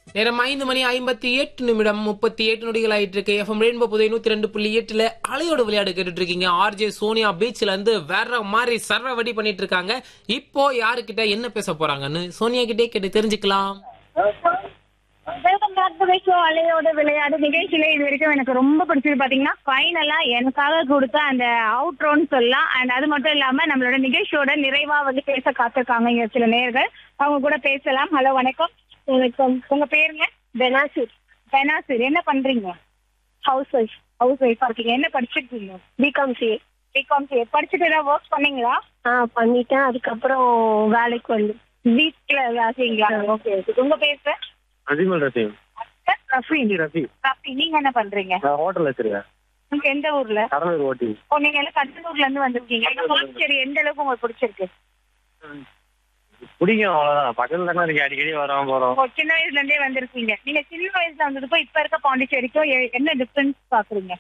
நேரம் ஐந்து மணி ஐம்பத்தி எட்டு நிமிடம் முப்பத்தி எட்டு நொடிகள் ஆயிட்டு இருக்கு எஃப்எம் ரெயின்போ புதை நூத்தி ரெண்டு புள்ளி எட்டுல அலையோட விளையாடு கேட்டுட்டு இருக்கீங்க ஆர்ஜே சோனியா பீச்ல இருந்து வேற மாதிரி சர்வ வடி பண்ணிட்டு இருக்காங்க இப்போ யாருக்கிட்ட என்ன பேச போறாங்கன்னு சோனியா கிட்டே கேட்டு தெரிஞ்சுக்கலாம் வெல்கம் பேக் டு ஷோ அலையோட விளையாடு நிகழ்ச்சியில இது வரைக்கும் எனக்கு ரொம்ப பிடிச்சது பாத்தீங்கன்னா ஃபைனலா எனக்காக கொடுத்த அந்த அவுட்ரோன்னு சொல்லலாம் அண்ட் அது மட்டும் இல்லாம நம்மளோட நிகழ்ச்சியோட நிறைவா வந்து பேச காத்திருக்காங்க இங்க சில நேர்கள் அவங்க கூட பேசலாம் ஹலோ வணக்கம் வணக்கம் உங்க பேருங்க பெனாசிர் பெனாசிர் என்ன பண்றீங்க ஹவுஸ் ஒய்ஃப் ஹவுஸ் ஒய்ஃபா இருக்கீங்க என்ன படிச்சிருக்கீங்க பிகாம் சிஏ பிகாம் சிஏ படிச்சுட்டு ஏதாவது ஒர்க் பண்ணீங்களா ஆ பண்ணிட்டேன் அதுக்கப்புறம் வேலைக்கு வந்து வீட்ல வேலைங்களா ஓகே உங்க பேர் சார் அஜிமல் ரசீம் ரஃபீன் ரஃபி ரஃபி நீங்க என்ன பண்றீங்க நான் ஹோட்டல் வச்சிருக்கேன் உங்க எந்த ஊர்ல கடலூர் ஓட்டி ஓ நீங்க எல்லாம் கடலூர்ல இருந்து வந்திருக்கீங்க இந்த பாண்டிச்சேரி எந்த அளவுக்கு உங்களுக்கு பிடிச்சிருக்கு பிடிக்கும் அவ்வளவுதான் பக்கத்துல தானே இருக்கு அடிக்கடி வரோம் போறோம் ஓ சின்ன வயசுல இருந்தே வந்திருக்கீங்க நீங்க சின்ன வயசுல வந்ததுக்கும் இப்ப இருக்க பாண்டிச்சேரிக்கும் எ- என்ன டிஃபரன்ஸ் பாக்குறீங்க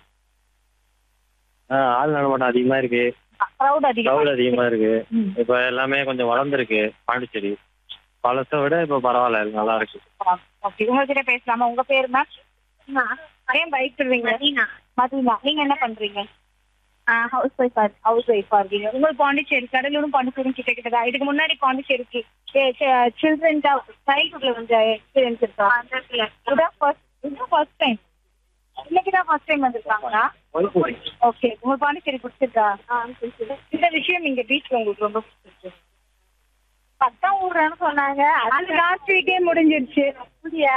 ஆ, ஆள் நடமாட்டம் அதிகமா இருக்கு க்ரௌட் அதிகம் கிரௌட் அதிகமா இருக்கு ம். இப்ப எல்லாமே கொஞ்சம் வளர்ந்துருக்கு பாண்டிச்சேரி பழசை விட இப்ப பரவாயில்ல நல்லா இருக்கு ஓகே உங்ககிட்ட பேசலாமா உங்க பேரு மேம் ஏன் பயப்படுறீங்க மதுனா நீங்க என்ன பண்றீங்க ஹவுஸ் ஒய்ஃப் ஹவுஸ் ஒய்ஃபா இருக்கீங்க உங்களுக்கு பாண்டிச்சேரி கடலூரும் பாண்டிச்சேரியும் கிட்ட கிட்ட தான் இதுக்கு முன்னாடி பாண்டிச்சேரிக்கு சில்ட்ரன் சைல்ட்ஹுட்ல வந்து எக்ஸ்பீரியன்ஸ் இருக்கா இதான் ஃபர்ஸ்ட் இதுதான் ஃபர்ஸ்ட் டைம் இன்னைக்கு தான் ஃபர்ஸ்ட் டைம் வந்திருக்காங்களா ஓகே உங்களுக்கு பாண்டிச்சேரி பிடிச்சிருக்கா இந்த விஷயம் இங்க பீச்ல உங்களுக்கு ரொம்ப பிடிச்சிருக்கு பத்தாம் ஊர்னு சொன்னாங்க அது லாஸ்ட் வீக்கே முடிஞ்சிருச்சு அப்படியா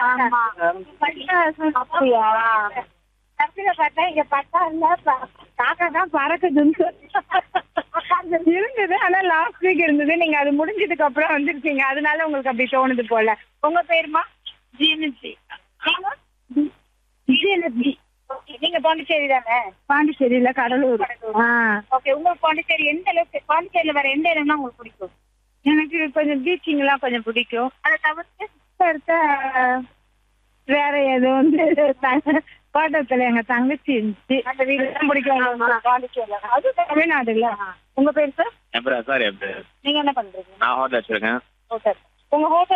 அப்படியா கடைசியில பார்த்தா இங்க பட்டா இல்ல ப- காக்கா தான் பறக்குதுன்னு சொல்லி இருந்தது ஆனா லாஸ்ட் வீக் இருந்தது நீங்க அது முடிஞ்சதுக்கு அப்புறம் வந்திருக்கீங்க அதனால உங்களுக்கு அப்படி தோணுது போல உங்க பேருமா ஜிஎன்ஜி ஜிஎன்ஜி நீங்க பாண்டிச்சேரி தானே பாண்டிச்சேரியில கடலூர் ஓகே உங்களுக்கு பாண்டிச்சேரி எந்த அளவுக்கு பாண்டிச்சேரியில வேற எந்த இடம்னா உங்களுக்கு பிடிக்கும் எனக்கு கொஞ்சம் பீச்சிங் எல்லாம் கொஞ்சம் பிடிக்கும் அதை தவிர்த்து இப்ப இருக்க வேற ஏதோ வந்து தோட்டத்துல எங்க தங்கச்சி இருந்துச்சு அந்த வீடு தான் பிடிக்கும் பாண்டிச்சேரியில அது தமிழ்நாடு இல்ல உங்க பேர் சார் என் பேர் சார் என் பேர் நீங்க என்ன பண்றீங்க நான் ஹோட்டல் வச்சிருக்கேன் ஹோட்டல் உங்க ஹோட்டல்